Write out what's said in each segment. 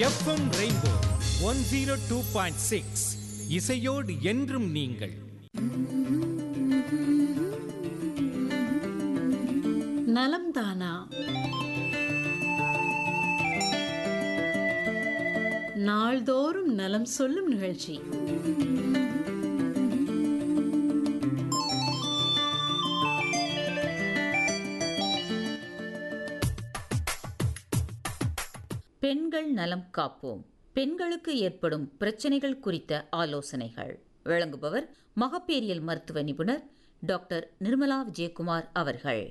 FM rainbow one zero two point six இசையோடு என்றும் நீங்கள் நலம் தானா நாள்தோறும் நலம் சொல்லும் நிகழ்ச்சி பெண்கள் நலம் காப்போம் பெண்களுக்கு ஏற்படும் பிரச்சனைகள் குறித்த ஆலோசனைகள் வழங்குபவர் மகப்பேரியல் மருத்துவ நிபுணர் டாக்டர் நிர்மலா விஜயகுமார் அவர்கள்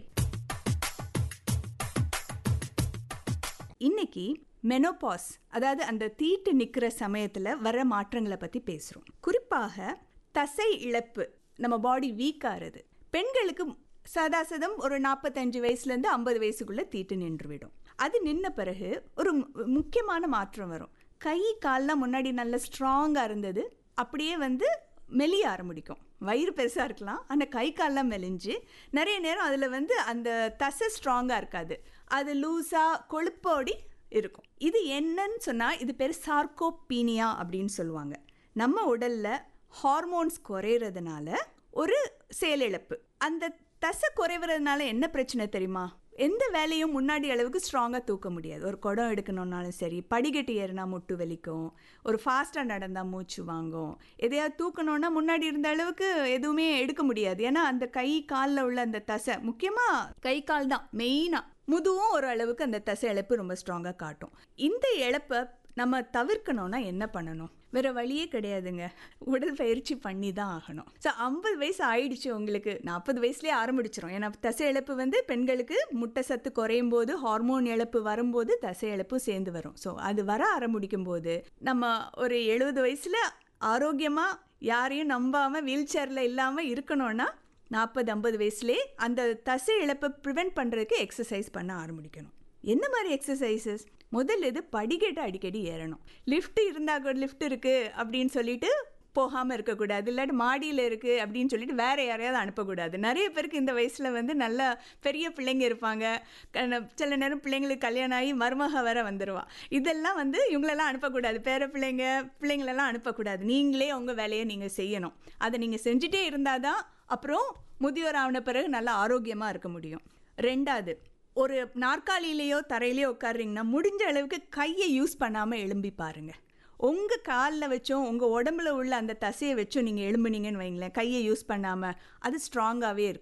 இன்னைக்கு மெனோபாஸ் அதாவது அந்த தீட்டு நிற்கிற சமயத்தில் வர மாற்றங்களை பற்றி பேசுகிறோம் குறிப்பாக தசை இழப்பு நம்ம பாடி வீக் ஆகிறது பெண்களுக்கு சதாசதம் ஒரு நாற்பத்தஞ்சு வயசுலேருந்து ஐம்பது வயசுக்குள்ளே தீட்டு நின்றுவிடும் அது நின்ன பிறகு ஒரு மு- முக்கியமான மாற்றம் வரும் கை கால்லாம் முன்னாடி நல்ல ஸ்ட்ராங்காக இருந்தது அப்படியே வந்து மெலிய ஆரம்பிக்கும் வயிறு பெருசாக இருக்கலாம் ஆனால் கை கால்லாம் மெலிஞ்சு நிறைய நேரம் அதில் வந்து அந்த தசை ஸ்ட்ராங்காக இருக்காது அது லூஸாக கொழுப்போடி இருக்கும் இது என்னன்னு சொன்னால் இது பேர் சார்கோபீனியா அப்படின்னு சொல்லுவாங்க நம்ம உடலில் ஹார்மோன்ஸ் குறையிறதுனால ஒரு செயலிழப்பு அந்த தசை குறைவதுனால என்ன பிரச்சனை தெரியுமா எந்த வேலையும் முன்னாடி அளவுக்கு ஸ்ட்ராங்காக தூக்க முடியாது ஒரு குடம் எடுக்கணும்னாலும் சரி படிக்கட்டு ஏறினா முட்டு வலிக்கும் ஒரு ஃபாஸ்ட்டாக நடந்தால் மூச்சு வாங்கும் எதையாவது தூக்கணும்னா முன்னாடி இருந்த அளவுக்கு எதுவுமே எடுக்க முடியாது ஏன்னா அந்த கை காலில் உள்ள அந்த தசை முக்கியமாக கை கால் தான் மெயினாக முதுவும் ஒரு அளவுக்கு அந்த தசை இழப்பு ரொம்ப ஸ்ட்ராங்காக காட்டும் இந்த இழப்பை நம்ம தவிர்க்கணும்னா என்ன பண்ணணும் வேற வழியே கிடையாதுங்க உடல் பயிற்சி பண்ணி தான் ஆகணும் ஸோ ஐம்பது வயசு ஆயிடுச்சு உங்களுக்கு நாற்பது வயசுலேயே ஆரம்பிச்சிரும் ஏன்னா தசை இழப்பு வந்து பெண்களுக்கு முட்டை சத்து குறையும் போது ஹார்மோன் இழப்பு வரும்போது தசை இழப்பு சேர்ந்து வரும் ஸோ அது வர ஆரம்பிக்கும் போது நம்ம ஒரு எழுபது வயசுல ஆரோக்கியமாக யாரையும் நம்பாமல் வீல் சேரில் இல்லாமல் இருக்கணும்னா நாற்பது ஐம்பது வயசுலேயே அந்த தசை இழப்பை ப்ரிவெண்ட் பண்ணுறதுக்கு எக்ஸசைஸ் பண்ண ஆரம்பிக்கணும் என்ன மாதிரி எக்ஸசைசஸ் முதல்ல இது படிக்கட்டு அடிக்கடி ஏறணும் லிஃப்ட் இருந்தால் கூட லிஃப்ட் இருக்குது அப்படின்னு சொல்லிட்டு போகாமல் இருக்கக்கூடாது இல்லாட்டி மாடியில் இருக்குது அப்படின்னு சொல்லிட்டு வேற யாரையாவது அனுப்பக்கூடாது நிறைய பேருக்கு இந்த வயசில் வந்து நல்ல பெரிய பிள்ளைங்க இருப்பாங்க க- சில நேரம் பிள்ளைங்களுக்கு கல்யாணம் ஆகி மருமக வேற வந்துடுவா இதெல்லாம் வந்து இவங்களெல்லாம் அனுப்பக்கூடாது பேர பிள்ளைங்க பிள்ளைங்களெல்லாம் அனுப்பக்கூடாது நீங்களே உங்கள் வேலையை நீங்கள் செய்யணும் அதை நீங்கள் செஞ்சுட்டே இருந்தால் தான் அப்புறம் முதியோர் ஆன பிறகு நல்லா ஆரோக்கியமாக இருக்க முடியும் ரெண்டாவது ஒரு நாற்காலியிலேயோ தரையிலையோ உட்காருறீங்கன்னா முடிஞ்ச அளவுக்கு கையை யூஸ் பண்ணாமல் எழும்பி பாருங்க உங்கள் காலில் வச்சும் உங்கள் உடம்புல உள்ள அந்த தசையை வச்சும் நீங்கள் எழும்புனீங்கன்னு வைங்களேன் கையை யூஸ் பண்ணாமல் அது ஸ்ட்ராங்காகவே இருக்கும்